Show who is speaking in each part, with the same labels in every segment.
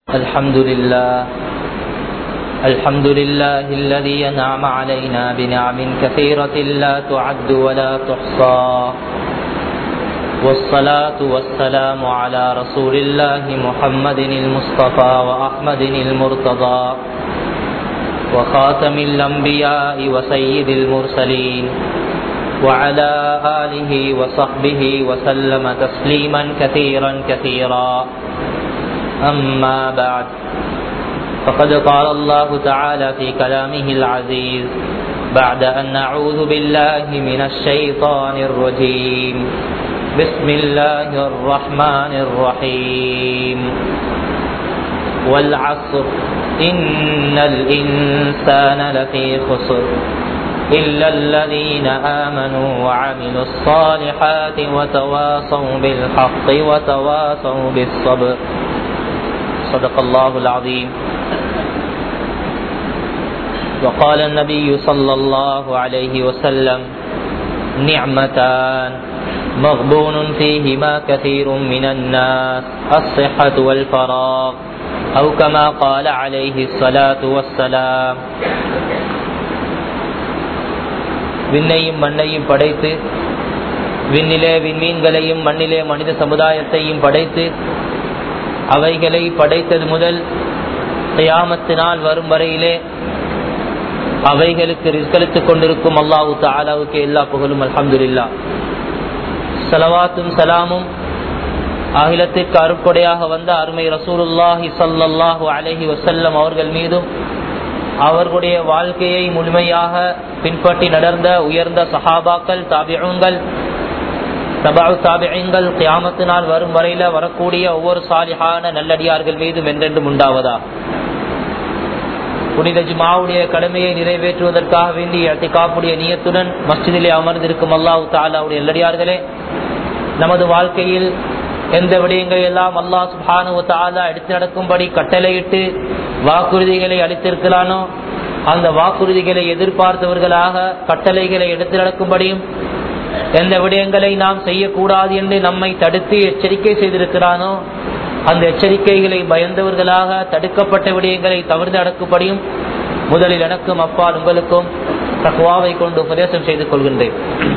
Speaker 1: الحمد لله الحمد لله الذي أنعم علينا بنعم كثيرة لا تعد ولا تحصى والصلاة والسلام على رسول الله محمد المصطفى وأحمد المرتضى وخاتم الأنبياء وسيد المرسلين وعلى آله وصحبه وسلم تسليما كثيرا كثيرا أما بعد فقد قال الله تعالى في كلامه العزيز بعد أن نعوذ بالله من الشيطان الرجيم بسم الله الرحمن الرحيم والعصر إن الإنسان لفي خسر إلا الذين آمنوا وعملوا الصالحات وتواصوا بالحق وتواصوا بالصبر صدق الله العظيم وقال النبي صلى الله عليه وسلم نعمتان مغبون فيهما كثير من الناس الصحة والفراغ أو كما قال عليه الصلاة والسلام விண்ணையும் மண்ணையும் படைத்து விண்ணிலே விண்மீன்களையும் மண்ணிலே மனித சமுதாயத்தையும் படைத்து அவைகளை படைத்தது முதல் கியாமத்தினால் வரும் வரையிலே அவைகளுக்கு ரிஸ்கலித்துக் கொண்டிருக்கும் அல்லாஹு தாலாவுக்கு எல்லா புகழும் அலமதுல்லா சலவாத்தும் சலாமும் அகிலத்திற்கு அருப்படையாக வந்த அருமை ரசூலுல்லாஹி சல்லாஹூ அலஹி வசல்லம் அவர்கள் மீதும் அவர்களுடைய வாழ்க்கையை முழுமையாக பின்பற்றி நடந்த உயர்ந்த சஹாபாக்கள் தாபியங்கள் தபாவு தாபியங்கள் கியாமத்தினால் வரும் வரையில வரக்கூடிய ஒவ்வொரு சாலிஹான நல்லடியார்கள் மீதும் என்றென்றும் உண்டாவதா புனித ஜுமாவுடைய கடமையை நிறைவேற்றுவதற்காக வேண்டி அத்திகாப்புடைய நியத்துடன் மஸ்ஜிதிலே அமர்ந்திருக்கும் அல்லாஹு தாலாவுடைய நல்லடியார்களே நமது வாழ்க்கையில் எந்த விடயங்களை எல்லாம் அல்லாஹ் சுபானு தாலா எடுத்து நடக்கும்படி கட்டளையிட்டு வாக்குறுதிகளை அளித்திருக்கிறானோ அந்த வாக்குறுதிகளை எதிர்பார்த்தவர்களாக கட்டளைகளை எடுத்து நடக்கும்படியும் எந்த விடயங்களை நாம் செய்யக்கூடாது என்று நம்மை தடுத்து எச்சரிக்கை செய்திருக்கிறானோ அந்த எச்சரிக்கைகளை பயந்தவர்களாக தடுக்கப்பட்ட விடயங்களை தவிர்த்து நடக்கும்படியும் முதலில் எனக்கும் அப்பால் உங்களுக்கும் தக்குவாவை கொண்டு உபதேசம் செய்து கொள்கின்றேன்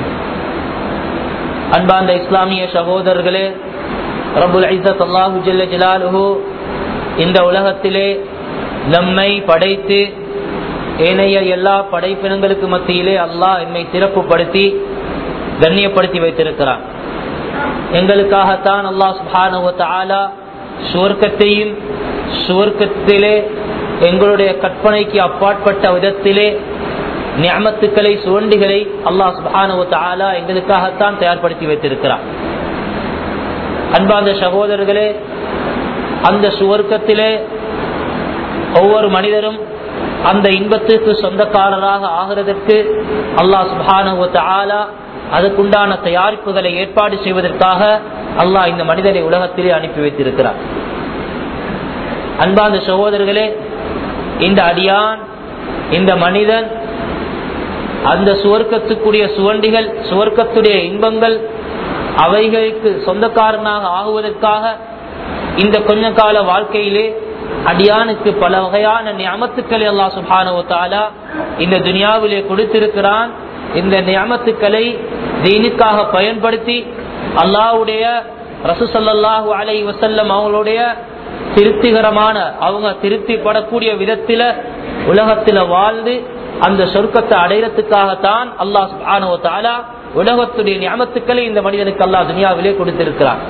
Speaker 1: அன்பார்ந்த இஸ்லாமிய சகோதரர்களே ரபுல் ஐசத் அல்லாஹு ஜல்ல ஜலாலுஹு இந்த உலகத்திலே நம்மை படைத்து ஏனைய எல்லா படைப்பினங்களுக்கு மத்தியிலே அல்லாஹ் என்னை சிறப்புப்படுத்தி கண்ணியப்படுத்தி வைத்திருக்கிறான் எங்களுக்காகத்தான் அல்லாஹ் சுபானுவத்தாலா சுவர்க்கத்தையும் சுவர்க்கத்திலே எங்களுடைய கற்பனைக்கு அப்பாற்பட்ட விதத்திலே ஞாமத்துக்களை சுவண்டிகளை அல்லாஹ் சுபானுவத்தாலா எங்களுக்காகத்தான் தயார்படுத்தி வைத்திருக்கிறான் அன்பார்ந்த சகோதரர்களே அந்த சுவர்க்கத்திலே ஒவ்வொரு மனிதரும் அந்த இன்பத்திற்கு சொந்தக்காரராக ஆகிறதற்கு அல்லாஹ் சுபானுவத்தாலா அதுக்குண்டான தயாரிப்புகளை ஏற்பாடு செய்வதற்காக அல்லாஹ் இந்த மனிதனை உலகத்திலே அனுப்பி வைத்திருக்கிறார் அன்பாந்த சகோதரர்களே இந்த அடியான் இந்த மனிதன் அந்த சுவர்க்கத்துக்குரிய சுவண்டிகள் சுவர்க்கத்துடைய இன்பங்கள் அவைகளுக்கு சொந்தக்காரனாக ஆகுவதற்காக இந்த கொஞ்ச கால வாழ்க்கையிலே அடியானுக்கு பல வகையான நியமத்துக்களை அல்லா சுபானுவத்தாலா இந்த துனியாவிலே கொடுத்திருக்கிறான் இந்த நியமத்துக்களை தீனுக்காக பயன்படுத்தி அல்லாவுடைய ரசூசல்லாஹு அலை வசல்லம் அவங்களுடைய திருப்திகரமான அவங்க திருப்திப்படக்கூடிய விதத்தில உலகத்தில வாழ்ந்து அந்த சொர்க்கத்தை அடையறதுக்காகத்தான் அல்லாஹ் சுபானுவத்தாலா உலகத்துடைய நியமத்துக்களை இந்த மனிதனுக்கு அல்லாஹ் துனியாவிலே கொடுத்திருக்கிறார்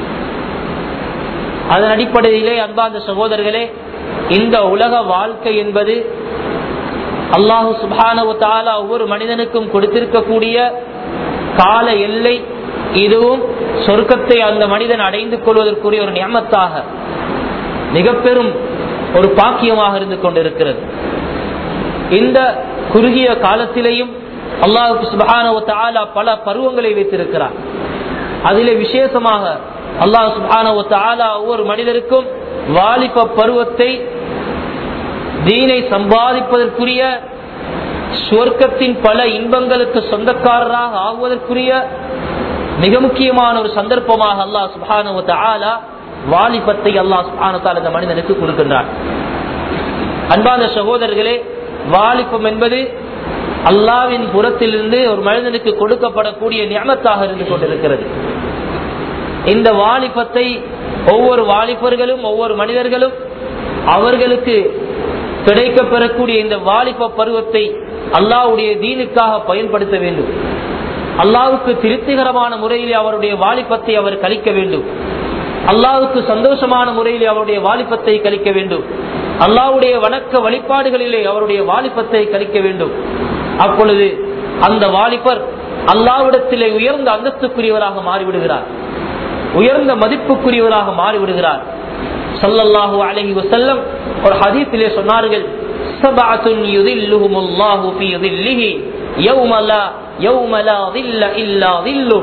Speaker 1: அதன் அடிப்படையிலே அன்பார்ந்த சகோதரர்களே இந்த உலக வாழ்க்கை என்பது அல்லாஹு சுபானவத்தாலா ஒவ்வொரு மனிதனுக்கும் கொடுத்திருக்கக்கூடிய கால எல்லை இதுவும் சொர்க்கத்தை அந்த மனிதன் அடைந்து கொள்வதற்குரிய ஒரு நியமத்தாக மிக பெரும் ஒரு பாக்கியமாக இருந்து கொண்டிருக்கிறது இந்த குறுகிய காலத்திலேயும் அல்லாஹு சுபானவத்தாலா பல பருவங்களை வைத்திருக்கிறார் அதிலே விசேஷமாக அல்லாஹ் சுபானவத்தாலா ஒவ்வொரு மனிதருக்கும் வாலிப பருவத்தை தீனை சம்பாதிப்பதற்குரிய சுவர்க்கத்தின் பல இன்பங்களுக்கு சொந்தக்காரராக ஆகுவதற்குரிய மிக முக்கியமான ஒரு சந்தர்ப்பமாக அல்லாஹ் சுபானு ஆலா வாலிபத்தை அல்லாஹ் சுபானத்தால் இந்த மனிதனுக்கு கொடுக்கின்றான் அன்பான சகோதரர்களே வாலிபம் என்பது அல்லாவின் புறத்திலிருந்து ஒரு மனிதனுக்கு கொடுக்கப்படக்கூடிய நியமத்தாக இருந்து கொண்டிருக்கிறது இந்த வாலிபத்தை ஒவ்வொரு வாலிபர்களும் ஒவ்வொரு மனிதர்களும் அவர்களுக்கு கிடைக்க பெறக்கூடிய இந்த வாலிப பருவத்தை அல்லாவுடைய தீனுக்காக பயன்படுத்த வேண்டும் அல்லாவுக்கு திருப்திகரமான முறையிலே அவருடைய வாலிபத்தை அவர் கழிக்க வேண்டும் அல்லாவுக்கு சந்தோஷமான முறையிலே அவருடைய வாலிபத்தை கழிக்க வேண்டும் அல்லாவுடைய வணக்க வழிபாடுகளிலே அவருடைய வாலிபத்தை கழிக்க வேண்டும் அப்பொழுது அந்த வாலிபர் அல்லாவிடத்திலே உயர்ந்த அந்தஸ்துக்குரியவராக மாறிவிடுகிறார் உயர்ந்த மதிப்புக்குரியவராக மாறிவிடுகிறார் சல்லல்லாஹு அலஹி வசல்லம் ஒரு ஹதீஸிலே சொன்னார்கள் சபாத்துன் யுதில்லுஹுமுல்லாஹு ஃபீ ظில்லிஹி யௌம லா யௌம லா ظில்ல இல்லா ظில்லு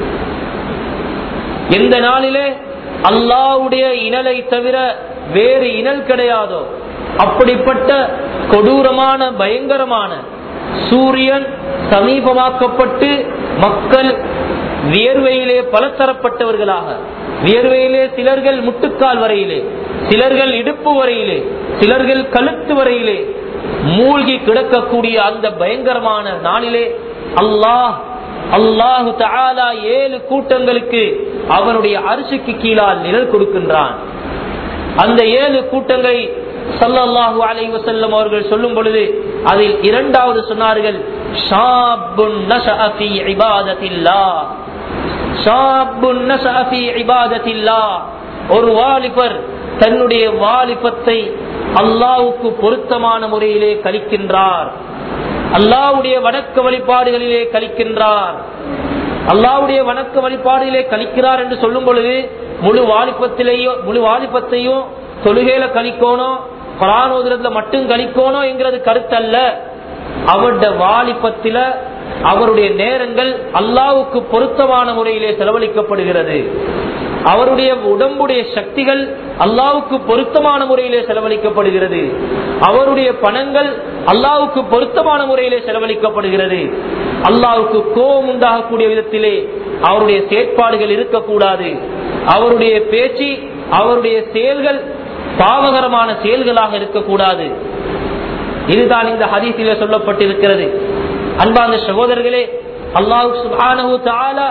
Speaker 1: எந்த நாளிலே அல்லாஹ்வுடைய இனலை தவிர வேறு இனல் கிடையாதோ அப்படிப்பட்ட கொடூரமான பயங்கரமான சூரியன் சமீபமாக்கப்பட்டு மக்கள் வியர்வையிலே பலதரப்பட்டவர்களாக வியர்வையிலே சிலர்கள் முட்டுக்கால் வரையிலே சிலர்கள் இடுப்பு வரையிலே சிலர்கள் கழுத்து வரையிலே மூழ்கி கிடக்கக்கூடிய அந்த பயங்கரமான நாளிலே அல்லாஹ் அல்லாஹு தஆலா ஏழு கூட்டங்களுக்கு அவனுடைய அரிசிக்கு கீழால் நிழல் கொடுக்கின்றான் அந்த ஏழு கூட்டங்களை சல்லல்லாஹு அலைஹி வஸல்லம் அவர்கள் சொல்லும் பொழுது அதில் இரண்டாவது சொன்னார்கள் ஷாப்புன் நஷஅ ஃபீ இபாதத்தில்லாஹ் ஷாப்புன் நஷஅ ஃபீ இபாதத்தில்லாஹ் ஒரு வாலிபர் தன்னுடைய வாலிபத்தை அல்லாஹ்வுக்கு பொருத்தமான முறையிலே கழிக்கின்றார் அல்லாஹ்வுடைய வணக்க வழிபாடுகளிலே கழிக்கின்றார் அல்லாஹ்வுடைய வணக்க வழிபாடுகளிலே கழிக்கிறார் என்று சொல்லும் பொழுது முழு வாலிபத்திலேயோ முழு வாலிபத்தையும் தொழுகையில கழிக்கணும் பரானோதரத்துல மட்டும் கழிக்கணும் என்கிறது கருத்தல்ல அவருடைய வாலிபத்தில அவருடைய நேரங்கள் அல்லாவுக்கு பொருத்தமான முறையிலே செலவழிக்கப்படுகிறது அவருடைய உடம்புடைய சக்திகள் அல்லாவுக்கு பொருத்தமான முறையிலே செலவழிக்கப்படுகிறது அவருடைய பணங்கள் அல்லாவுக்கு பொருத்தமான முறையிலே செலவழிக்கப்படுகிறது அல்லாவுக்கு கோபம் உண்டாகக்கூடிய விதத்திலே அவருடைய செயற்பாடுகள் இருக்கக்கூடாது அவருடைய பேச்சு அவருடைய செயல்கள் பாவகரமான செயல்களாக இருக்கக்கூடாது இதுதான் இந்த ஹதீஸிலே சொல்லப்பட்டிருக்கிறது அன்பாந்த சகோதரர்களே அல்லாஹு சுபானு தாலா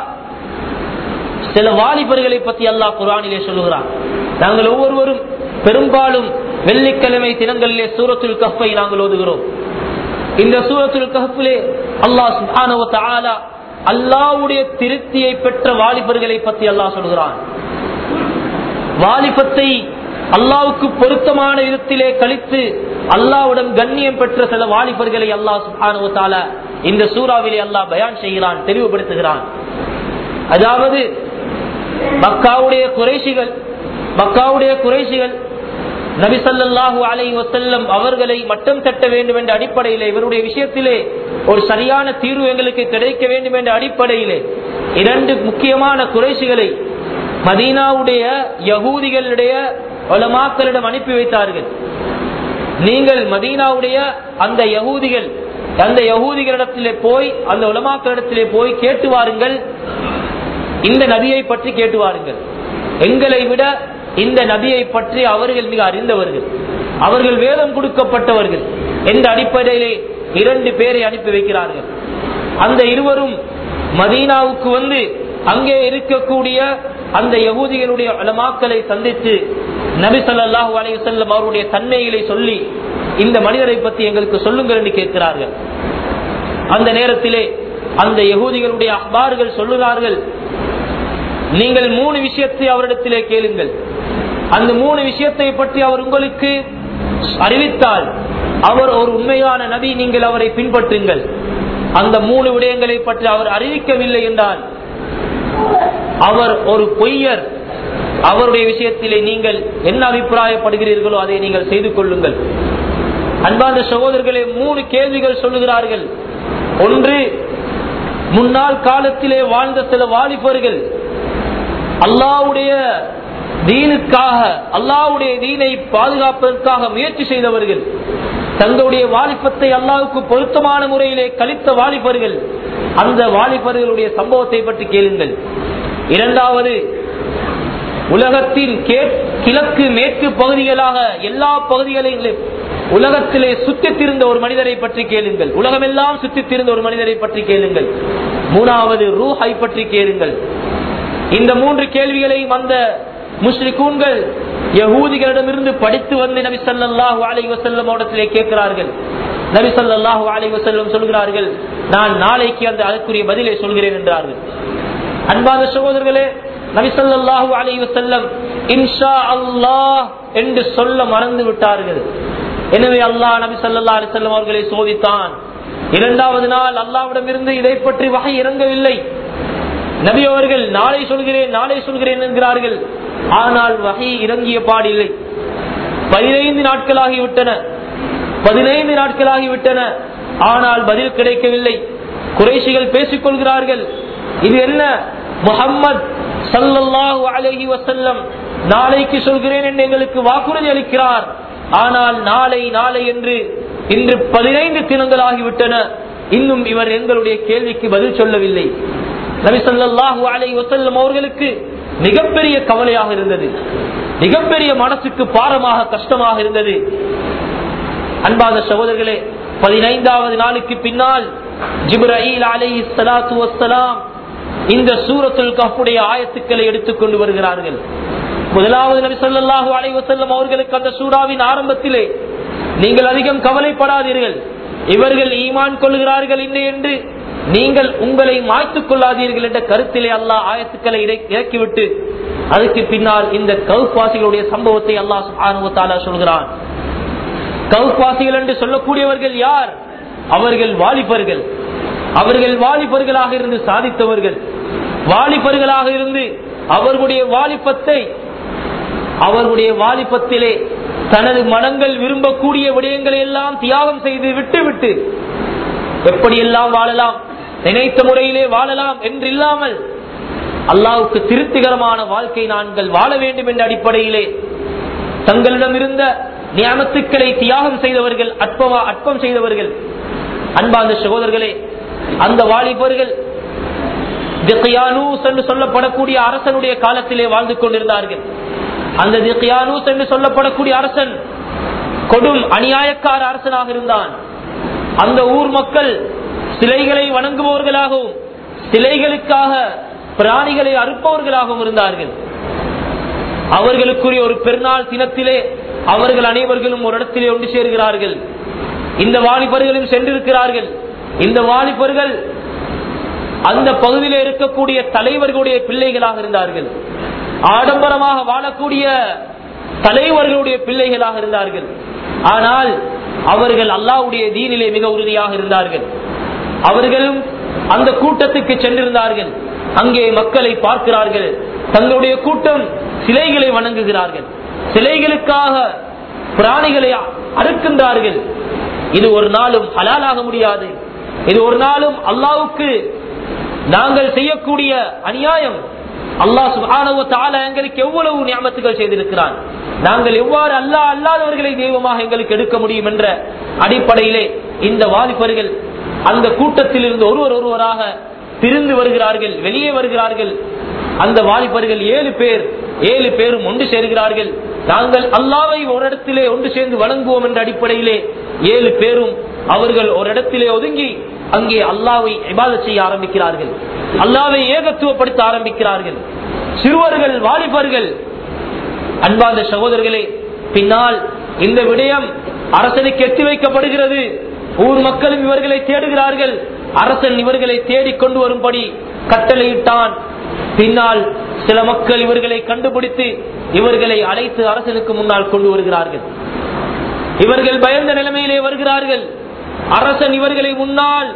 Speaker 1: சில வாலிபர்களை பத்தி அல்லாஹ் குரானிலே சொல்லுகிறான் நாங்கள் ஒவ்வொருவரும் பெரும்பாலும் வெள்ளிக்கிழமை தினங்களிலே சூரத்துல் கஃபை நாங்கள் ஓதுகிறோம் இந்த சூரத்துல் கஃபிலே அல்லாஹ் சுபானு தாலா அல்லாவுடைய திருப்தியை பெற்ற வாலிபர்களை பத்தி அல்லாஹ் சொல்கிறான் வாலிபத்தை அல்லாவுக்கு பொருத்தமான விதத்திலே கழித்து அல்லாவுடன் கண்ணியம் பெற்ற சில வாலிபர்களை அல்லாஹ் சுபானுவத்தால இந்த சூறாவிலே அல்லாஹ் பயான் செய்கிறான் தெளிவுபடுத்துகிறான் அதாவது மக்காவுடைய குறைசிகள் மக்காவுடைய குறைசிகள் நபிசல்லாஹூ அலை வசல்லம் அவர்களை மட்டம் தட்ட வேண்டும் என்ற அடிப்படையிலே இவருடைய விஷயத்திலே ஒரு சரியான தீர்வு எங்களுக்கு கிடைக்க வேண்டும் என்ற அடிப்படையிலே இரண்டு முக்கியமான குறைசிகளை மதீனாவுடைய யகூதிகளுடைய உலமாக்களிடம் அனுப்பி வைத்தார்கள் நீங்கள் மதீனாவுடைய அந்த யகூதிகள் அந்த யகூதிகளிடத்திலே போய் அந்த உலமாக்களிடத்திலே போய் கேட்டு வாருங்கள் இந்த நபியை பற்றி கேட்டு வாருங்கள் எங்களை விட இந்த நபியை பற்றி அவர்கள் மிக அறிந்தவர்கள் அவர்கள் வேதம் கொடுக்கப்பட்டவர்கள் என்ற அடிப்படையிலே இரண்டு பேரை அனுப்பி வைக்கிறார்கள் அந்த இருவரும் மதீனாவுக்கு வந்து அங்கே இருக்கக்கூடிய அந்த யகூதிகளுடைய அலமாக்களை சந்தித்து நபி சொல்லாஹு அலையுசல்லம் அவருடைய தன்மைகளை சொல்லி இந்த மனிதரை பற்றி எங்களுக்கு சொல்லுங்கள் என்று கேட்கிறார்கள் அந்த நேரத்திலே அந்த யகூதிகளுடைய அபார்கள் சொல்லுகிறார்கள் நீங்கள் மூணு விஷயத்தை அவரிடத்திலே கேளுங்கள் அந்த மூணு விஷயத்தை பற்றி அவர் உங்களுக்கு அறிவித்தால் அவர் ஒரு உண்மையான நபி நீங்கள் அவரை பின்பற்றுங்கள் அந்த மூணு விடயங்களை பற்றி அவர் அறிவிக்கவில்லை என்றால் அவர் ஒரு பொய்யர் அவருடைய விஷயத்திலே நீங்கள் என்ன அபிப்பிராயப்படுகிறீர்களோ அதை நீங்கள் செய்து கொள்ளுங்கள் அன்பார்ந்த சகோதரர்களே மூணு கேள்விகள் சொல்லுகிறார்கள் ஒன்று முன்னாள் காலத்திலே வாழ்ந்த சில வாலிபர்கள் அல்லாவுடைய தீனுக்காக அல்லாவுடைய தீனை பாதுகாப்பதற்காக முயற்சி செய்தவர்கள் தங்களுடைய வாலிபத்தை அல்லாவுக்கு பொருத்தமான முறையிலே கழித்த வாலிபர்கள் அந்த வாலிபர்களுடைய சம்பவத்தை பற்றி கேளுங்கள் இரண்டாவது உலகத்தின் கே- கிழக்கு மேற்கு பகுதிகளாக எல்லா பகுதிகளிலும் உலகத்திலே சுற்றித் திரிந்த ஒரு மனிதரை பற்றி கேளுங்கள் உலகமெல்லாம் சுற்றித் திரிந்த ஒரு மனிதரை பற்றி கேளுங்கள் மூணாவது ரூஹை பற்றி கேளுங்கள் இந்த மூன்று கேள்விகளையும் அந்த முஸ்லிகூன்கள் யகூதிகளிடமிருந்து படித்து வந்து நபி ஸல்லல்லாஹு அலைஹி வஸல்லம் இடத்திலே கேட்கிறார்கள் நபி ஸல்லல்லாஹு அலைஹி வஸல்லம் சொல்கிறார்கள் நான் நாளைக்கு அந்த அதற்குரிய பதிலை சொல்கிறேன் என்றார்கள் அன்பான சகோதரர்களே நபி ஸல்லல்லாஹு அலைஹி வஸல்லம் இன்ஷா அல்லாஹ் என்று சொல்ல மறந்து விட்டார்கள் எனவே அல்லாஹ் நபி ஸல்லல்லாஹு அலைஹி வஸல்லம் அவர்களை சோதித்தான் இரண்டாவது நாள் அல்லாஹ்விடமிருந்து இதை பற்றி வகை இறங்கவில்லை நபி அவர்கள் நாளை சொல்கிறேன் நாளை சொல்கிறேன் என்கிறார்கள் ஆனால் வகை இறங்கிய பாடில்லை பதினைந்து நாட்களாகிவிட்டன பதினைந்து நாட்களாகிவிட்டன ஆனால் பதில் கிடைக்கவில்லை குறைசிகள் பேசிக் கொள்கிறார்கள் இது என்ன முகம்மது சல்லல்லாஹு அலைஹி வசல்லம் நாளைக்கு சொல்கிறேன் என்று எங்களுக்கு வாக்குறுதி அளிக்கிறார் ஆனால் நாளை நாளை என்று இன்று பதினைந்து தினங்களாகிவிட்டன இன்னும் இவர் எங்களுடைய கேள்விக்கு பதில் சொல்லவில்லை நபி ஸல்லல்லாஹு அலைஹி வஸல்லம் அவர்களுக்கு மிகப்பெரிய கவலையாக இருந்தது மிகப்பெரிய மனசுக்கு பாரமாக கஷ்டமாக இருந்தது அன்பாத சகோதரர்களே பதினைந்தாவது நாளுக்கு பின்னால் ஜிப்ரஹீல் அலைஹி ஸலாத்து வஸ்ஸலாம் இந்த சூரத்துல் கஃபுடைய ஆயத்துக்களை எடுத்துக்கொண்டு வருகிறார்கள் முதலாவது நபி ஸல்லல்லாஹு அலைஹி வஸல்லம் அவர்களுக்கு அந்த சூறாவின் ஆரம்பத்திலே நீங்கள் அதிகம் கவலைப்படாதீர்கள் இவர்கள் ஈமான் கொள்கிறார்கள் இல்லை என்று நீங்கள் உங்களை மாய்த்துக் கொள்ளாதீர்கள் என்ற கருத்திலே அல்லாஹ் ஆயத்துக்களை இறை- இறக்கிவிட்டு அதுக்கு பின்னால் இந்த கவுப்பாசிகளுடைய சம்பவத்தை அல்லாஹ் சுப்ஹானஹு வ தஆலா சொல்கிறான் கவுப்பாசிகள் என்று சொல்லக்கூடியவர்கள் யார் அவர்கள் வாலிபர்கள் அவர்கள் வாலிபர்களாக இருந்து சாதித்தவர்கள் வாலிபர்களாக இருந்து அவர்களுடைய வாலிபத்தை அவர்களுடைய வாலிபத்திலே தனது மனங்கள் விரும்பக்கூடிய விடயங்களை எல்லாம் தியாகம் செய்து விட்டு விட்டு எப்படியெல்லாம் வாழலாம் நினைத்த முறையிலே வாழலாம் என்றில்லாமல் அல்லாவுக்கு திருப்திகரமான வாழ்க்கை நாங்கள் வாழ வேண்டும் என்ற அடிப்படையிலே தங்களிடம் இருந்த நியமத்துக்களை தியாகம் செய்தவர்கள் அற்பமா அற்பம் செய்தவர்கள் அன்பார்ந்த சகோதரர்களே அந்த வாலிபர்கள் திக்யானூஸ் என்று சொல்லப்படக்கூடிய அரசனுடைய காலத்திலே வாழ்ந்து கொண்டிருந்தார்கள் அந்த திக்யானூஸ் என்று சொல்லப்படக்கூடிய அரசன் கொடும் அநியாயக்கார அரசனாக இருந்தான் அந்த ஊர் மக்கள் சிலைகளை வணங்குபவர்களாகவும் சிலைகளுக்காக பிராணிகளை அறுப்பவர்களாகவும் இருந்தார்கள் அவர்களுக்குரிய ஒரு பெருநாள் தினத்திலே அவர்கள் அனைவர்களும் ஒரு இடத்திலே ஒன்று சேர்கிறார்கள் இந்த வாலிபர்களும் சென்றிருக்கிறார்கள் இந்த வாலிபர்கள் அந்த பகுதியில் இருக்கக்கூடிய தலைவர்களுடைய பிள்ளைகளாக இருந்தார்கள் ஆடம்பரமாக வாழக்கூடிய தலைவர்களுடைய பிள்ளைகளாக இருந்தார்கள் ஆனால் அவர்கள் அல்லாவுடைய தீனிலே மிக உறுதியாக இருந்தார்கள் அவர்களும் அந்த கூட்டத்துக்கு சென்றிருந்தார்கள் அங்கே மக்களை பார்க்கிறார்கள் தங்களுடைய கூட்டம் சிலைகளை வணங்குகிறார்கள் சிலைகளுக்காக பிராணிகளை அறுக்கின்றார்கள் இது ஒரு நாளும் ஹலாலாக முடியாது இது ஒரு நாளும் அல்லாவுக்கு நாங்கள் செய்யக்கூடிய அநியாயம் அல்லாஹ் சுப்ஹானஹு வ தஆலா எங்களுக்கு எவ்வளவு நியமத்துகள் செய்திருக்கிறான் நாங்கள் எவ்வாறு அல்லாஹ் அல்லாதவர்களை தெய்வமாக எங்களுக்கு எடுக்க முடியும் என்ற அடிப்படையிலே இந்த வாலிபர்கள் அந்த கூட்டத்தில் இருந்து ஒருவர் ஒருவராக பிரிந்து வருகிறார்கள் வெளியே வருகிறார்கள் அந்த வாலிபர்கள் ஏழு பேர் ஏழு பேரும் ஒன்று சேர்கிறார்கள் நாங்கள் அல்லாவை ஒரு இடத்திலே ஒன்று சேர்ந்து வணங்குவோம் என்ற அடிப்படையிலே ஏழு பேரும் அவர்கள் ஒரு இடத்திலே ஒதுங்கி அங்கே அல்லாவை இபாதத் செய்ய ஆரம்பிக்கிறார்கள் அல்லாவை ஏகத்துவப்படுத்த ஆரம்பிக்கிறார்கள் சிறுவர்கள் வாலிபர்கள் அன்பார்ந்த சகோதரர்களே பின்னால் இந்த விடயம் அரசனுக்கு எத்தி வைக்கப்படுகிறது ஊர் மக்களும் இவர்களை தேடுகிறார்கள் அரசன் இவர்களை தேடிக் கொண்டு வரும்படி கட்டளையிட்டான் பின்னால் சில மக்கள் இவர்களை கண்டுபிடித்து இவர்களை அழைத்து அரசனுக்கு முன்னால் கொண்டு வருகிறார்கள் இவர்கள் பயந்த நிலைமையிலே வருகிறார்கள் அரசன் இவர்களை முன்னால்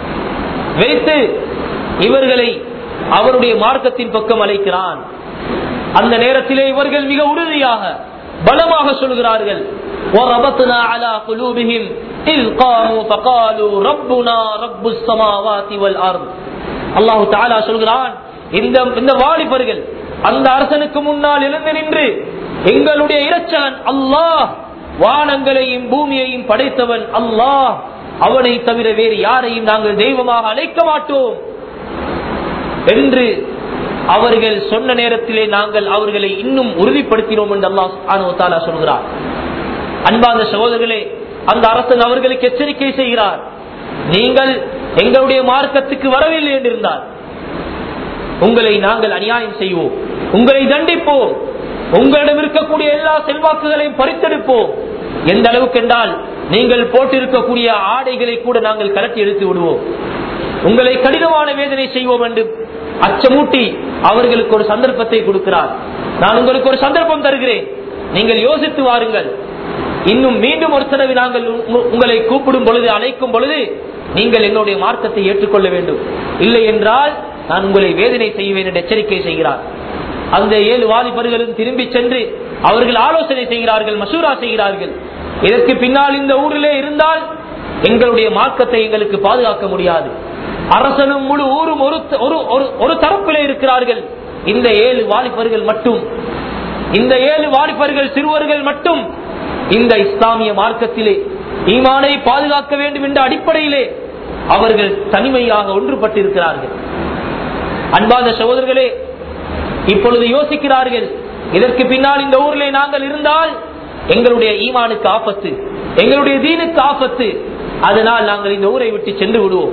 Speaker 1: வைத்து இவர்களை அவருடைய மார்க்கத்தின் பக்கம் அழைக்கிறான் அந்த நேரத்திலே இவர்கள் மிக உறுதியாக பலமாக சொல்கிறார்கள் وَرَبَطْنَا عَلَى قُلُوبِهِمْ إِذْ قَامُوا فَقَالُوا رَبُّنَا رَبُّ السَّمَاوَاتِ وَالْأَرْضِ அல்லாஹு தாலா சொல்கிறான் இந்த இந்த வாலிபர்கள் அந்த அரசனுக்கு முன்னால் எழுந்து நின்று எங்களுடைய இரட்சகன் அல்லாஹ் வானங்களையும் பூமியையும் படைத்தவன் அல்லாஹ் அவனை தவிர வேறு யாரையும் நாங்கள் தெய்வமாக அழைக்க மாட்டோம் என்று அவர்கள் சொன்ன நேரத்திலே நாங்கள் அவர்களை இன்னும் உறுதிப்படுத்தினோம் என்று அல்லாஹ் சுப்ஹானஹு வ தஆலா சொல்கிறார் அன்பார்ந்த சகோதரர்களே அந்த அரசன் அவர்களுக்கு எச்சரிக்கை செய்கிறார் நீங்கள் எங்களுடைய மார்க்கத்துக்கு வரவில்லை என்றிருந்தால் உங்களை நாங்கள் அநியாயம் செய்வோம் உங்களை தண்டிப்போம் உங்களிடம் இருக்கக்கூடிய எல்லா செல்வாக்குகளையும் பறித்தெடுப்போம் எந்த அளவுக்கு என்றால் நீங்கள் போட்டிருக்கக்கூடிய ஆடைகளை கூட நாங்கள் கலட்டி எடுத்து விடுவோம் உங்களை கடினமான வேதனை செய்வோம் என்று அச்சமூட்டி அவர்களுக்கு ஒரு சந்தர்ப்பத்தை கொடுக்கிறார் நான் உங்களுக்கு ஒரு சந்தர்ப்பம் தருகிறேன் நீங்கள் யோசித்து வாருங்கள் இன்னும் மீண்டும் ஒரு தடவை நாங்கள் உங்க- உங்களை கூப்பிடும் பொழுது அழைக்கும் பொழுது நீங்கள் என்னுடைய மார்க்கத்தை ஏற்றுக்கொள்ள வேண்டும் இல்லை என்றால் நான் உங்களை வேதனை செய்வேன் என்று எச்சரிக்கை செய்கிறார் அந்த ஏழு வாலிபர்களும் திரும்பி சென்று அவர்கள் ஆலோசனை செய்கிறார்கள் மசூரா செய்கிறார்கள் இதற்கு பின்னால் இந்த ஊரிலே இருந்தால் எங்களுடைய மார்க்கத்தை எங்களுக்கு பாதுகாக்க முடியாது அரசனும் முழு ஊரும் ஒரு ஒரு- ஒரு- ஒரு தரப்பிலே இருக்கிறார்கள் இந்த ஏழு வாலிபர்கள் மட்டும் இந்த ஏழு வாலிபர்கள் சிறுவர்கள் மட்டும் இந்த இஸ்லாமிய மார்க்கத்திலே ஈமானை பாதுகாக்க வேண்டும் என்ற அடிப்படையிலே அவர்கள் தனிமையாக ஒன்றுபட்டிருக்கிறார்கள் அன்பாத சகோதரர்களே இப்பொழுது யோசிக்கிறார்கள் இதற்கு பின்னால் இந்த ஊரிலே நாங்கள் இருந்தால் எங்களுடைய ஈமானுக்கு ஆபத்து எங்களுடைய தீனுக்கு ஆபத்து அதனால் நாங்கள் இந்த ஊரை விட்டு சென்று விடுவோம்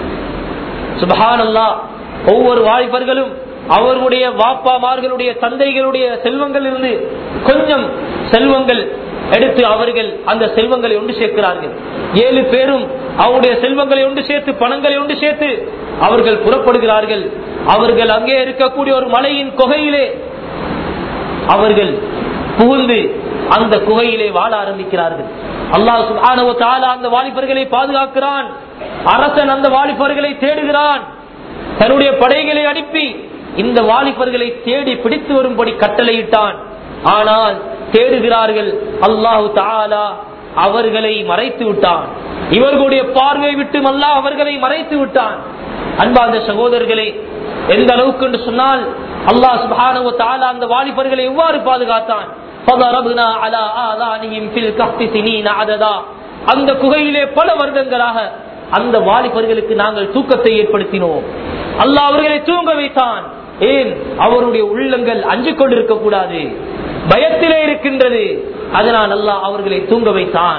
Speaker 1: சுபஹானல்லா ஒவ்வொரு வாலிபர்களும் அவர்களுடைய வாப்பாமார்களுடைய தந்தைகளுடைய செல்வங்கள் இருந்து கொஞ்சம் செல்வங்கள் எடுத்து அவர்கள் அந்த செல்வங்களை ஒன்று சேர்க்கிறார்கள் ஏழு பேரும் அவருடைய செல்வங்களை ஒன்று சேர்த்து பணங்களை ஒன்று சேர்த்து அவர்கள் புறப்படுகிறார்கள் அவர்கள் அங்கே இருக்கக்கூடிய ஒரு மலையின் குகையிலே அவர்கள் புகுந்து அந்த குகையிலே வாழ ஆரம்பிக்கிறார்கள் அல்லாஹ் சுப்ஹானஹு வ தஆலா அந்த வாலிபர்களை பாதுகாக்கிறான் அரசன் அந்த வாலிபர்களை தேடுகிறான் தன்னுடைய படைகளை அனுப்பி இந்த வாலிபர்களை தேடி பிடித்து வரும்படி கட்டளையிட்டான் ஆனால் தேடுகிறார்கள் அல்லாஹு தாலா அவர்களை மறைத்து விட்டான் இவர்களுடைய பார்வை விட்டு அல்லாஹ் அவர்களை மறைத்து விட்டான் அன்பார்ந்த சகோதரர்களே எந்த அளவுக்கு என்று சொன்னால் அல்லாஹ் சுப்ஹானஹு வ தஆலா அந்த வாலிபர்களை எவ்வாறு பாதுகாத்தான் فضربنا على آذانهم في الكهف سنين عددا. அந்த குகையிலே பல வருடங்களாக அந்த வாலிபர்களுக்கு நாங்கள் தூக்கத்தை ஏற்படுத்தினோம் அல்லாஹ் அவர்களை தூங்க வைத்தான் ஏன் அவருடைய உள்ளங்கள் அஞ்சு கொண்டிருக்க கூடாது பயத்திலே இருக்கின்றது அதனால் அல்லாஹ் அவர்களை தூங்க வைத்தான்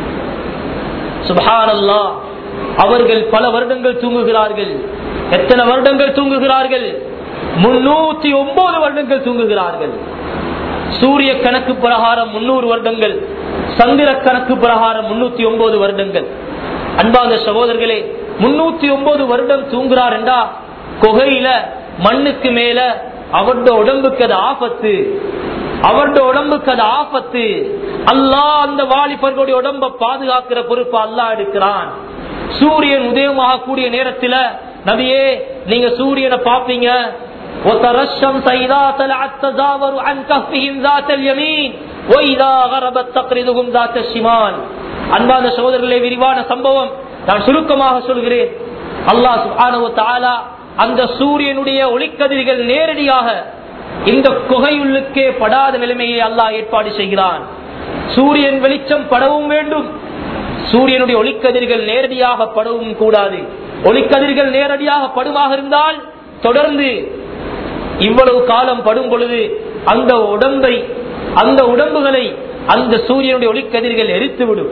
Speaker 1: சுபஹான் அல்லாஹ் அவர்கள் பல வருடங்கள் தூங்குகிறார்கள் எத்தனை வருடங்கள் தூங்குகிறார்கள் முன்னூத்தி ஒன்பது வருடங்கள் தூங்குகிறார்கள் சூரிய கணக்கு பிரகாரம் முன்னூறு வருடங்கள் சந்திர கணக்கு பிரகாரம் முன்னூத்தி ஒன்பது வருடங்கள் அன்பாந்த சகோதரர்களே முன்னூத்தி ஒன்பது வருடம் தூங்குறார் என்றா குகையில மண்ணுக்கு மேல அவருடைய உடம்புக்கு அது ஆபத்து அவருடைய உடம்புக்கு அது ஆபத்து அல்லாஹ் அந்த வாலிபர்களுடைய உடம்ப பாதுகாக்கிற பொறுப்பு அல்லாஹ் எடுக்கிறான் சூரியன் உதயமாக கூடிய நேரத்துல நபியே நீங்க சூரியனை பாப்பீங்க وترى الشمس إذا طلعت تزاور عن كهفهم ذات اليمين وإذا غربت تقرضهم ذات الشمال அன்பான சகோதரர்களே விரிவான சம்பவம் நான் சுருக்கமாக சொல்கிறேன் அல்லாஹ் சுப்ஹானஹு வ தஆலா அந்த சூரியனுடைய ஒளிக்கதிர்கள் நேரடியாக இந்த குகையுள்ளுக்கே படாத நிலைமையை அல்லாஹ் ஏற்பாடு செய்கிறான் சூரியன் வெளிச்சம் படவும் வேண்டும் சூரியனுடைய ஒளிக்கதிர்கள் நேரடியாக படவும் கூடாது ஒளிக்கதிர்கள் நேரடியாக படுமாக இருந்தால் தொடர்ந்து இவ்வளவு காலம் படும் பொழுது அந்த உடம்பை அந்த உடம்புகளை அந்த சூரியனுடைய ஒளிக்கதிர்கள் எரித்துவிடும்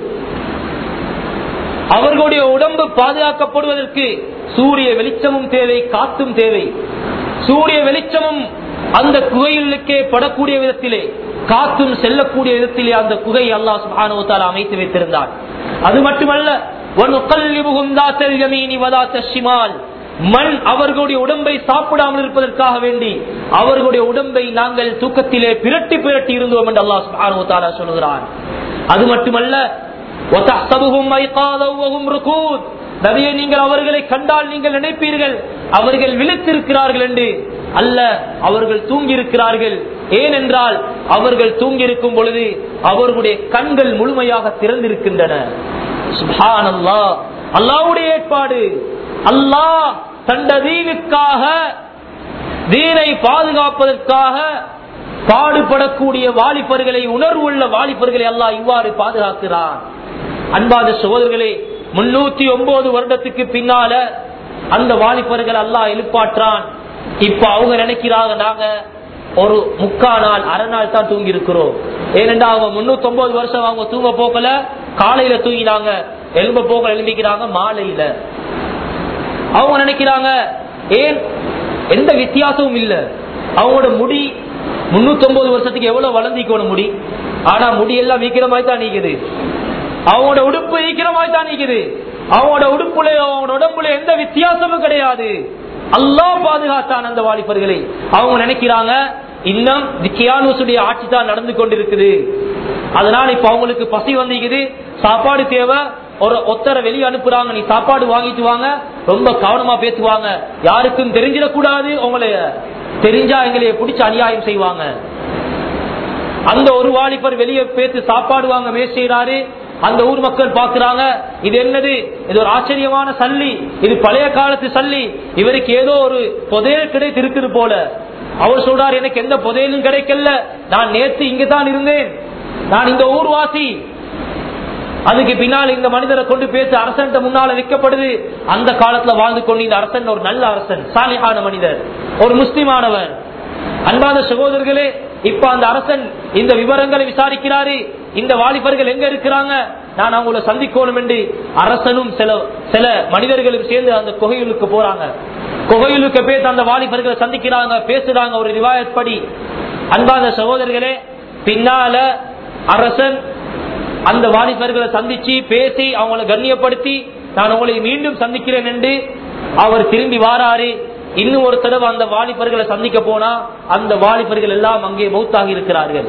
Speaker 1: அவர்களுடைய உடம்பு பாதுகாக்கப்படுவதற்கு சூரிய வெளிச்சமும் தேவை காத்தும் தேவை சூரிய வெளிச்சமும் அந்த குகையுள்ளுக்கே படக்கூடிய விதத்திலே காத்தும் செல்லக்கூடிய விதத்திலே அந்த குகை அல்லாஹ் சுபானுவத்தால் அமைத்து வைத்திருந்தார் அது மட்டுமல்ல وَنُقَلِّبُهُمْ ذَاتَ الْيَمِينِ وَذَاتَ الشِّمَالِ மண் அவர்களுடைய உடம்பை சாப்பிடாமல் இருப்பதற்காக வேண்டி அவர்களுடைய உடம்பை நாங்கள் தூக்கத்திலே பிரட்டி பிரட்டி இருந்தோம் என்று அல்லாஹ் சுப்ஹானஹு வ தஆலா சொல்கிறான் அது மட்டுமல்ல وَتَحْسَبُهُمْ أَيْقَاظًا وَهُمْ رُقُودٌ நபியே நீங்கள் அவர்களை கண்டால் நீங்கள் நினைப்பீர்கள் அவர்கள் விழித்திருக்கிறார்கள் என்று அல்ல அவர்கள் தூங்கியிருக்கிறார்கள் ஏனென்றால் அவர்கள் தூங்கியிருக்கும் பொழுது அவர்களுடைய கண்கள் முழுமையாக திறந்திருக்கின்றன சுப்ஹானல்லாஹ் அல்லாஹ்வுடைய ஏற்பாடு அல்லாஹ் தந்த தீனுக்காக தீனை பாதுகாப்பதற்காக பாடுபடக்கூடிய வாலிபர்களை உணர்வுள்ள வாலிபர்களை அல்லாஹ் இவ்வாறு பாதுகாக்கிறான் அன்பாத சகோதரர்களே முன்னூத்தி ஒன்பது வருடத்துக்கு பின்னால அந்த வாலிபர்கள் அல்லாஹ் எழுப்பாற்றான் இப்ப அவங்க நினைக்கிறாங்க நாங்க ஒரு முக்கா நாள் அரை நாள் தான் தூங்கி இருக்கிறோம் ஏனென்றா அவங்க முன்னூத்தி ஒன்பது வருஷம் அவங்க தூங்க போக்கல காலையில தூங்கினாங்க எலும்ப போக்கல எழும்பிக்கிறாங்க மாலையில அவங்க நினைக்கிறாங்க ஏன் எந்த வித்தியாசமும் இல்ல அவங்களோட முடி முன்னூத்தி ஒன்பது வருஷத்துக்கு எவ்வளவு வளர்ந்திக்கணும் முடி ஆனா முடி எல்லாம் வீக்கிரமாய் தான் நீக்குது அவங்களோட உடுப்பு ஈக்கிரமாய் தான் நீக்குது அவங்களோட உடுப்புல அவங்களோட உடம்புல எந்த வித்தியாசமும் கிடையாது அல்லாஹ் பாதுகாத்தான் அந்த வாலிபர்களை அவங்க நினைக்கிறாங்க இன்னும் கியானூசுடைய ஆட்சி தான் நடந்து கொண்டிருக்குது அதனால இப்ப அவங்களுக்கு பசி வந்திக்குது சாப்பாடு தேவை ஒரு ஒத்தரை வெளியே அனுப்புறாங்க நீ சாப்பாடு வாங்கிட்டு வாங்க ரொம்ப கவனமா பேசுவாங்க யாருக்கும் தெரிஞ்சிடக்கூடாது உங்களை தெரிஞ்சா எங்களைய பிடிச்சு அநியாயம் செய்வாங்க அந்த ஒரு வாலிபர் வெளியே பேசி சாப்பாடு வாங்க மேல் செய்யறாரு அந்த ஊர் மக்கள் பாக்குறாங்க இது என்னது இது ஒரு ஆச்சரியமான சல்லி இது பழைய காலத்து சல்லி இவருக்கு ஏதோ ஒரு புதையல் கிடைத்து இருக்குது போல அவர் சொல்றாரு எனக்கு எந்த புதையலும் கிடைக்கல நான் நேத்து இங்கதான் இருந்தேன் நான் இந்த ஊர்வாசி அதுக்கு பின்னால் இந்த மனிதரை கொண்டு பேச அரசன் முன்னால வைக்கப்படுது அந்த காலத்துல வாழ்ந்து கொண்டு இந்த அரசன் ஒரு நல்ல அரசன் சாலிஹான மனிதர் ஒரு முஸ்லிமானவர் அன்பான சகோதரர்களே இப்ப அந்த அரசன் இந்த விவரங்களை விசாரிக்கிறாரு இந்த வாலிபர்கள் எங்க இருக்கிறாங்க நான் அவங்கள சந்திக்கணும் என்று அரசனும் சில சில மனிதர்களும் சேர்ந்து அந்த குகையுளுக்கு போறாங்க குகையுளுக்கு பேச அந்த வாலிபர்களை சந்திக்கிறாங்க பேசுறாங்க ஒரு ரிவாயத் படி அன்பான சகோதரர்களே பின்னால அரசன் அந்த வாலிபர்களை சந்திச்சு பேசி அவங்களை கண்ணியப்படுத்தி நான் உங்களை மீண்டும் சந்திக்கிறேன் என்று அவர் திரும்பி வாராரு இன்னும் ஒரு தடவை அந்த வாலிபர்களை சந்திக்க போனா அந்த வாலிபர்கள் எல்லாம் அங்கே மௌத்தாகி இருக்கிறார்கள்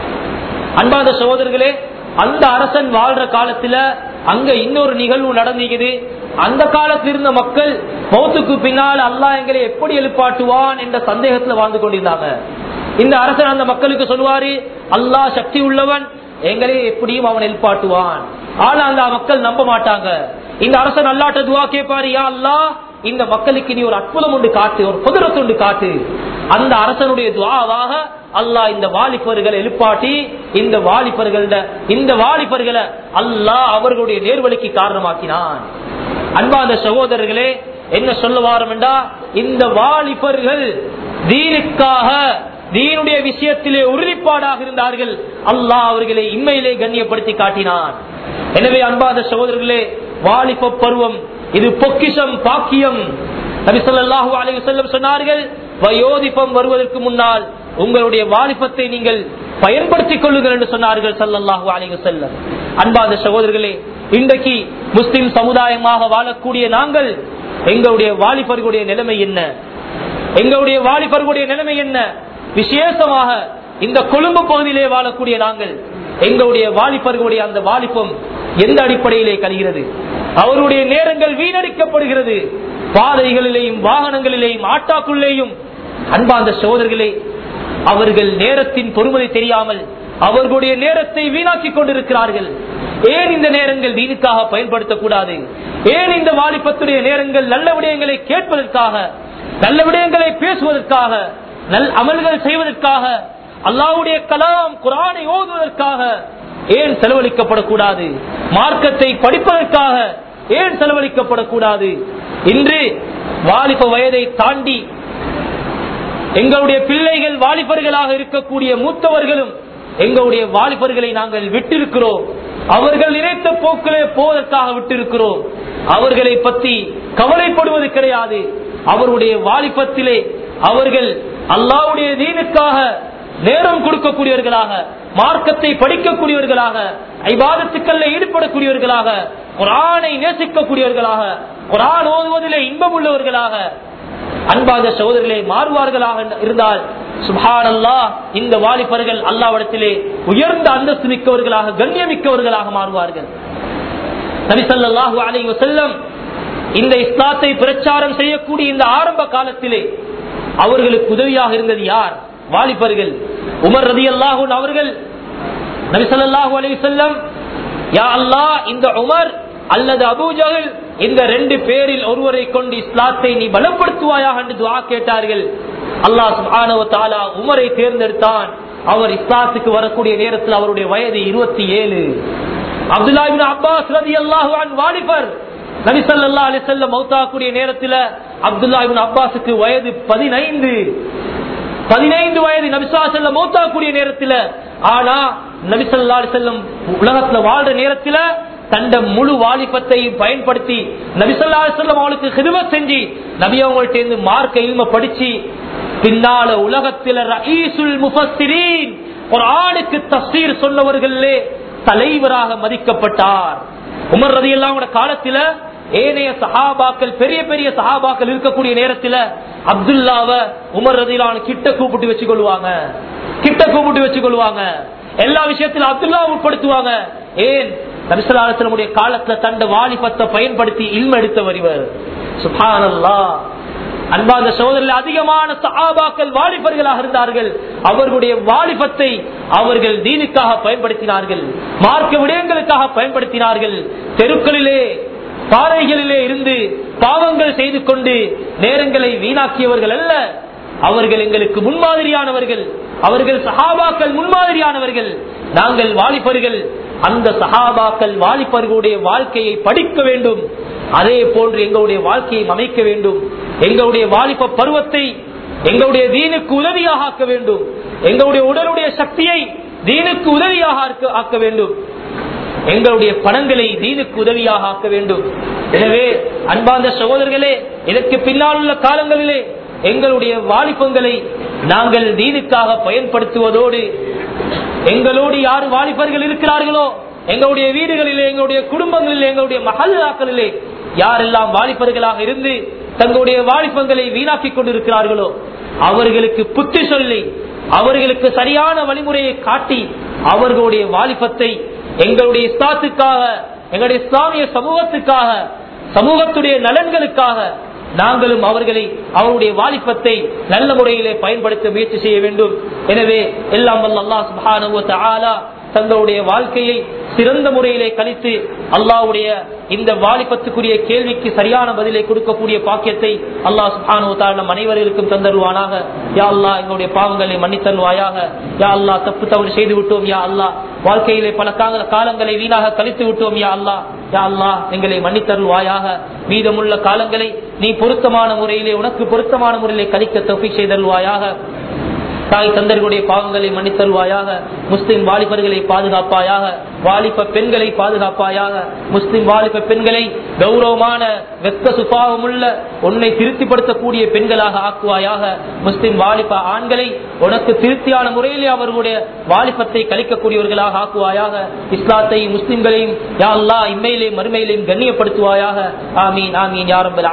Speaker 1: அன்பாத சகோதரர்களே அந்த அரசன் வாழ்ற காலத்துல அங்க இன்னொரு நிகழ்வு நடந்தீங்குது அந்த காலத்தில் இருந்த மக்கள் மௌத்துக்கு பின்னால் அல்லாஹ் எங்களை எப்படி எழுப்பாட்டுவான் என்ற சந்தேகத்துல வாழ்ந்து கொண்டிருந்தாங்க இந்த அரசன் அந்த மக்களுக்கு சொல்லுவாரு அல்லாஹ் சக்தி உள்ளவன் எங்களே எப்படியும் அவன் எழுப்பாட்டுவான் ஆனா அந்த மக்கள் நம்ப மாட்டாங்க இந்த அரசன் அல்லாட்ட துவா கேட்பாரு யா அல்லாஹ் இந்த மக்களுக்கு நீ ஒரு அற்புதம் ஒன்று காட்டு ஒரு குதிரத்து ஒன்று காட்டு அந்த அரசனுடைய துவாவாக அல்லாஹ் இந்த வாலிபர்களை எழுப்பாட்டி இந்த வாலிபர்கள இந்த வாலிபர்களை அல்லாஹ் அவர்களுடைய நேர்வழிக்கு காரணமாக்கினான் அன்பாந்த சகோதரர்களே என்ன சொல்ல வாரம் என்றா இந்த வாலிபர்கள் தீனுக்காக தீனுடைய விஷயத்திலே உறுதிப்பாடாக இருந்தார்கள் அல்லாஹ் அவர்களை இம்மையிலே கண்ணியப்படுத்தி காட்டினான் எனவே அன்பாத சகோதரர்களே வாலிப பருவம் இது பொக்கிஷம் பாக்கியம் நபிசல்லாஹு அலைஹி வஸல்லம் சொன்னார்கள் வயோதிபம் வருவதற்கு முன்னால் உங்களுடைய வாலிபத்தை நீங்கள் பயன்படுத்திக் கொள்ளுங்கள் என்று சொன்னார்கள் சல்லல்லாஹு அலைஹி வஸல்லம் அன்பாத சகோதரர்களே இன்றைக்கு முஸ்லிம் சமுதாயமாக வாழக்கூடிய நாங்கள் எங்களுடைய வாலிபர்களுடைய நிலைமை என்ன எங்களுடைய வாலிபர்களுடைய நிலைமை என்ன விசேஷமாக இந்த கொழும்பு பகுதியிலே வாழக்கூடிய நாங்கள் எங்களுடைய வாலிபர்களுடைய அந்த வாலிபம் எந்த அடிப்படையிலே கழிகிறது அவருடைய நேரங்கள் வீணடிக்கப்படுகிறது பாதைகளிலேயும் வாகனங்களிலேயும் ஆட்டாக்குள்ளேயும் அன்பாந்த சோதர்களே அவர்கள் நேரத்தின் பொறுமதி தெரியாமல் அவர்களுடைய நேரத்தை வீணாக்கி கொண்டிருக்கிறார்கள் ஏன் இந்த நேரங்கள் வீணுக்காக பயன்படுத்தக்கூடாது ஏன் இந்த வாலிபத்துடைய நேரங்கள் நல்ல விடயங்களை கேட்பதற்காக நல்ல விடயங்களை பேசுவதற்காக நல் அமல்கள் செய்வதற்காக அல்லாவுடைய கலாம் குரானை ஓதுவதற்காக ஏன் செலவழிக்கப்படக்கூடாது மார்க்கத்தை படிப்பதற்காக ஏன் செலவழிக்கப்படக்கூடாது இன்று வாலிப வயதை தாண்டி எங்களுடைய பிள்ளைகள் வாலிபர்களாக இருக்கக்கூடிய மூத்தவர்களும் எங்களுடைய வாலிபர்களை நாங்கள் விட்டிருக்கிறோம் அவர்கள் நினைத்த போக்கிலே போவதற்காக விட்டிருக்கிறோம் அவர்களை பற்றி கவலைப்படுவது கிடையாது அவருடைய வாலிபத்திலே அவர்கள் அல்லாவுடைய தீனுக்காக நேரம் கொடுக்கக்கூடியவர்களாக மார்க்கத்தை படிக்கக்கூடியவர்களாக ஐபாதத்துக்கள்ல ஈடுபடக்கூடியவர்களாக குரானை நேசிக்கக்கூடியவர்களாக குரான் ஓதுவதிலே இன்பம் உள்ளவர்களாக அன்பாத சகோதரர்களே மாறுவார்களாக இருந்தால் சுபான் அல்லா இந்த வாலிபர்கள் அல்லாவிடத்திலே உயர்ந்த அந்தஸ்து மிக்கவர்களாக கண்ணியமிக்கவர்களாக மாறுவார்கள் நபிசல்லாஹு அலை வசல்லம் இந்த இஸ்லாத்தை பிரச்சாரம் செய்யக்கூடிய இந்த ஆரம்ப காலத்திலே அவர்களுக்கு உதவியாக இருந்தது யார் வாலிபர்கள் உமர் ரதி அல்லாஹூன் அவர்கள் நபிசல்லாஹு அலி செல்லம் யா அல்லாஹ் இந்த உமர் அல்லது அபூஜகல் இந்த ரெண்டு பேரில் ஒருவரை கொண்டு இஸ்லாத்தை நீ பலப்படுத்துவாயாக என்று துவா கேட்டார்கள் அல்லாஹ் சுபானவ தாலா உமரை தேர்ந்தெடுத்தான் அவர் இஸ்லாத்துக்கு வரக்கூடிய நேரத்தில் அவருடைய வயது இருபத்தி ஏழு அப்துல்லா அப்பாஸ் ரதி அல்லாஹு வாலிபர் நபிசல்லா அலிசல்ல மௌத்தாக்கூடிய நேரத்தில் அப்துல்லா இபின் அப்பாஸுக்கு வயது பதினைந்து பதினைந்து வயது நபிசா செல்லம் மூத்தாக்கூடிய நேரத்தில் ஆனா நபிசல்லா செல்லம் உலகத்துல வாழ்ற நேரத்தில் தண்ட முழு வாலிபத்தை பயன்படுத்தி நபிசல்லா செல்லம் அவளுக்கு ஹிதுமத் செஞ்சு நபி அவங்கள்ட்ட இருந்து மார்க்க இல்ம படிச்சு பின்னால உலகத்தில் ரஈசுல் முஃபஸ்ஸிரீன் ஒரு ஆணுக்கு தஸ்தீர் சொன்னவர்களே தலைவராக மதிக்கப்பட்டார் உமர் ரதி காலத்துல ஏனைய சஹாபாக்கள் பெரிய பெரிய சஹாபாக்கள் இருக்கக்கூடிய நேரத்துல அப்துல்லாவ உமர் ரதிலான கிட்ட கூப்பிட்டு வச்சு கொள்வாங்க கிட்ட கூப்பிட்டு வச்சு கொள்வாங்க எல்லா விஷயத்திலும் அப்துல்லா உட்படுத்துவாங்க ஏன் நபிசல்லாசனமுடைய காலத்துல தண்ட வாலிபத்தை பயன்படுத்தி இல்ம எடுத்தவர் இவர் சுபானல்லா அன்பாந்த சோதரில் அதிகமான சஹாபாக்கள் வாலிபர்களாக இருந்தார்கள் அவர்களுடைய வாலிபத்தை அவர்கள் தீனுக்காக பயன்படுத்தினார்கள் மார்க்க விடயங்களுக்காக பயன்படுத்தினார்கள் தெருக்களிலே பாறைகளிலே இருந்து பாவங்கள் செய்து கொண்டு நேரங்களை வீணாக்கியவர்கள் அல்ல அவர்கள் எங்களுக்கு முன்மாதிரியானவர்கள் அவர்கள் சஹாபாக்கள் முன்மாதிரியானவர்கள் நாங்கள் வாலிபர்கள் அந்த சஹாபாக்கள் வாலிபர்களுடைய வாழ்க்கையை படிக்க வேண்டும் அதே போன்று எங்களுடைய வாழ்க்கையை அமைக்க வேண்டும் எங்களுடைய வாலிப பருவத்தை எங்களுடைய தீனுக்கு உதவியாக ஆக்க வேண்டும் எங்களுடைய உடலுடைய சக்தியை தீனுக்கு உதவியாக ஆக்க- ஆக்க வேண்டும் எங்களுடைய பணங்களை தீனுக்கு உதவியாக ஆக்க வேண்டும் எனவே அன்பார்ந்த சகோதரர்களே இதற்கு பின்னால் உள்ள காலங்களிலே எங்களுடைய வாலிபங்களை நாங்கள் தீனுக்காக பயன்படுத்துவதோடு எங்களோடு யார் வாலிபர்கள் இருக்கிறார்களோ எங்களுடைய வீடுகளிலே எங்களுடைய குடும்பங்களிலே எங்களுடைய மகல்லாக்களிலே யாரெல்லாம் வாலிபர்களாக இருந்து தங்களுடைய வாலிபங்களை வீணாக்கி கொண்டிருக்கிறார்களோ அவர்களுக்கு புத்தி சொல்லி அவர்களுக்கு சரியான வழிமுறையை காட்டி அவர்களுடைய வாலிபத்தை எங்களுடைய இஸ்லாத்துக்காக எங்களுடைய இஸ்லாமிய சமூகத்துக்காக சமூகத்துடைய நலன்களுக்காக நாங்களும் அவர்களை அவருடைய வாலிபத்தை நல்ல முறையிலே பயன்படுத்த முயற்சி செய்ய வேண்டும் எனவே எல்லாம் வல்ல அல்லாஹ் சுப்ஹானஹு வ தஆலா தங்களுடைய வாழ்க்கையை சிறந்த முறையிலே கழித்து அல்லாஹ்வுடைய இந்த வாலிபத்துக்குரிய கேள்விக்கு சரியான பதிலை கொடுக்கக்கூடிய பாக்கியத்தை அல்லாஹ் சுப்ஹானஹு வ தஆலா நம் அனைவருக்கும் தந்தருவானாக யா அல்லாஹ் எங்களுடைய பாவங்களை மன்னித்தருவாயாக யா அல்லாஹ் தப்பு தவறு செய்து விட்டோம் யா அல்லாஹ் வாழ்க்கையிலே பல கால- காலங்களை வீணாக கழித்து விட்டோம் யா அல்லாஹ் யா அல்லாஹ் எங்களை மன்னித்தருள்வாயாக மீதமுள்ள காலங்களை நீ பொருத்தமான முறையிலே உனக்கு பொருத்தமான முறையிலே கழிக்க தப்பி செய்தருள்வாயாக தாய் தந்தர்களுடைய பாவங்களை மன்னித்தருள்வாயாக முஸ்லிம் வாலிபர்களை பாதுகாப்பாயாக வாலிப பெண்களை பாதுகாப்பாயாக முஸ்லிம் வாலிப பெண்களை கௌரவமான வெக்க சுபாவமுள்ள உன்னை திருப்திப்படுத்தக்கூடிய பெண்களாக ஆக்குவாயாக முஸ்லிம் வாலிப ஆண்களை உனக்கு திருப்தியான முறையிலே அவர்களுடைய வாலிபத்தை கழிக்கக்கூடியவர்களாக ஆக்குவாயாக இஸ்லாத்தையும் முஸ்லிம்களையும் யா அல்லாஹ் இம்மையிலே மறுமையிலையும் கண்ணியப்படுத்துவாயாக ஆமீன் ஆமீன் யாரம்பல்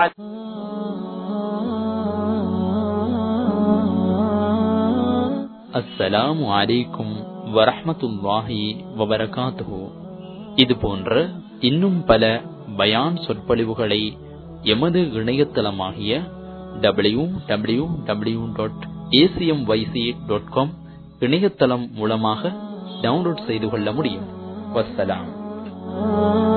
Speaker 2: அஸ்ஸலாமு அலைக்கும் வரஹ்மத்துல்லாஹி வபரகாத்துஹு இது போன்ற இன்னும் பல பயான் சொற்பொழிவுகளை எமது இணையதளமாகிய W W W dot ACM YC dot com இணையதளம் மூலமாக டவுன்லோட் செய்து கொள்ள முடியும் வஸ்ஸலாம்